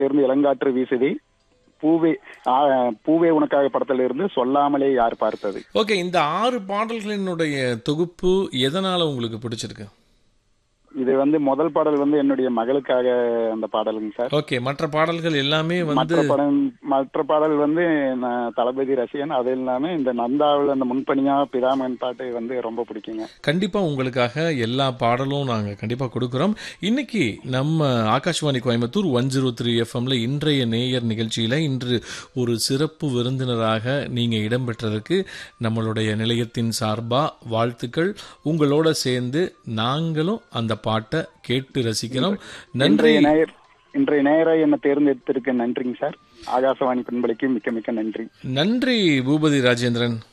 இருந்து இளங்காற்று வீசுதி பூவே ஆ, பூவே உனக்காக படத்துல இருந்து சொல்லாமலே யார் பார்த்தது ஓகே இந்த ஆறு பாடல்களினுடைய தொகுப்பு எதனால உங்களுக்கு பிடிச்சிருக்கு இது வந்து முதல் பாடல் வந்து என்னுடைய மகளுக்காக அந்த பாடலுங்க சார் ஓகே மற்ற பாடல்கள் எல்லாமே வந்து மற்ற படம் மற்ற பாடல் வந்து நான் தளபதி ரசிகன் அது இல்லாம இந்த நந்தாவில் அந்த முன்பணியா பிதாமகன் பாட்டு வந்து ரொம்ப பிடிக்குங்க கண்டிப்பா உங்களுக்காக எல்லா பாடலும் நாங்க கண்டிப்பா கொடுக்குறோம் இன்னைக்கு நம்ம Akashvani Coimbatore one zero three எஃப்எம்ல இன்றைய நேயர் நிகழ்ச்சியில இன்று ஒரு சிறப்பு விருந்தினராக நீங்க இடம்பெற்றதற்கு நம்மளுடைய நிலையத்தின் சார்பா வாழ்த்துக்கள் உங்களோட சேர்ந்து நாங்களும் அந்த பாட்டை கேட்டு ரசிக்கிறோம் நன்றி இன்றைய நேயர் இன்றைய நேயரை என்ன தேர்ந்தெடுத்திருக்க நன்றிங்க சார் ஆகாசவாணி பண்பலைக்கு மிக்க மிக்க நன்றி நன்றி பூபதி ராஜேந்திரன்